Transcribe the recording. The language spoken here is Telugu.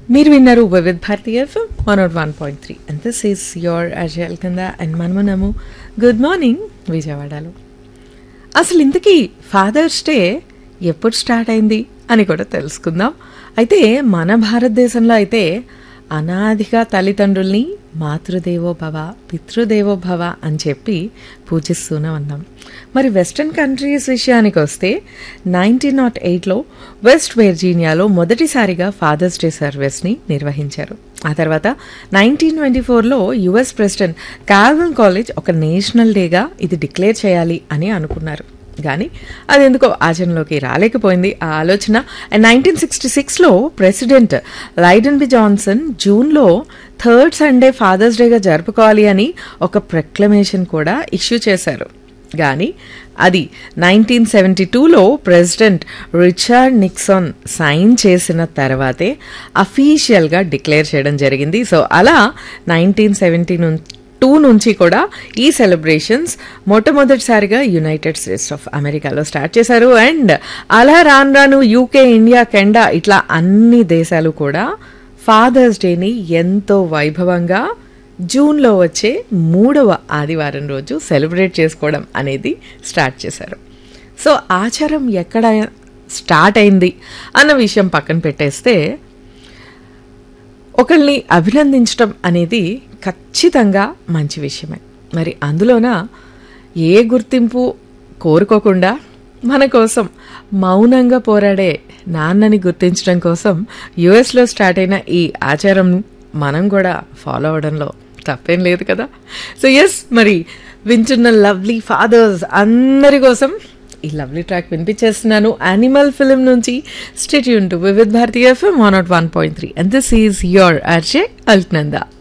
మీరు విన్నారు Vividh Bharati FM one not one point three and this is your అజయల్ కింద అండ్ మనమునము గుడ్ మార్నింగ్ విజయవాడలో అసలు ఇంతకీ ఫాదర్స్ డే ఎప్పుడు స్టార్ట్ అయింది అని కూడా తెలుసుకుందాం అయితే మన భారతదేశంలో అయితే అనాదిగా తల్లిదండ్రుల్ని మాతృదేవో భవ పితృదేవో భవ అని చెప్పి పూజిస్తూనే ఉన్నాం మరి వెస్ట్రన్ కంట్రీస్ విషయానికి వస్తే నైన్టీన్ నాట్ ఎయిట్లో వెస్ట్ వెర్జీనియాలో మొదటిసారిగా ఫాదర్స్ డే సర్వీస్ని నిర్వహించారు ఆ తర్వాత నైన్టీన్ ట్వంటీ ఫోర్లో యుఎస్ ప్రెసిడెంట్ కాల్వన్ కాలేజ్ ఒక నేషనల్ డేగా ఇది డిక్లేర్ చేయాలి అని అనుకున్నారు కానీ అది ఎందుకో ఆచరణలోకి రాలేకపోయింది ఆ ఆలోచన అండ్ నైన్టీన్ సిక్స్టీ సిక్స్లో ప్రెసిడెంట్ లైడన్ బి జాన్సన్ జూన్లో థర్డ్ సండే ఫాదర్స్ డేగా జరుపుకోవాలి అని ఒక ప్రక్లమేషన్ కూడా ఇష్యూ చేశారు కానీ అది నైన్టీన్ సెవెంటీ టూలో ప్రెసిడెంట్ రిచర్డ్ నిక్సన్ సైన్ చేసిన తర్వాతే అఫీషియల్గా డిక్లేర్ చేయడం జరిగింది సో అలా నైన్టీన్ సెవెంటీ నుంచి టూ నుంచి కూడా ఈ సెలబ్రేషన్స్ మొట్టమొదటిసారిగా యునైటెడ్ స్టేట్స్ ఆఫ్ అమెరికాలో స్టార్ట్ చేశారు అండ్ అలా రాను రాను యూకే ఇండియా కెండా ఇట్లా అన్ని దేశాలు కూడా ఫాదర్స్ డేని ఎంతో వైభవంగా జూన్లో వచ్చే మూడవ ఆదివారం రోజు సెలబ్రేట్ చేసుకోవడం అనేది స్టార్ట్ చేశారు సో ఆచారం ఎక్కడ స్టార్ట్ అయింది అన్న విషయం పక్కన పెట్టేస్తే ఒకళ్ళని అభినందించడం అనేది ఖచ్చితంగా మంచి విషయమే మరి అందులోన ఏ గుర్తింపు కోరుకోకుండా మన కోసం మౌనంగా పోరాడే నాన్నని గుర్తించడం కోసం యుఎస్లో స్టార్ట్ అయిన ఈ ఆచారం మనం కూడా ఫాలో అవడంలో తప్పేం లేదు కదా సో ఎస్ మరి వింటున్న లవ్లీ ఫాదర్స్ అందరి కోసం ఈ లవ్లీ ట్రాక్ వినిపించేస్తున్నాను యానిమల్ ఫిలిం నుంచి stay tuned to Vividh Bharatiya FM one not one point three and this is your RJ Alaknanda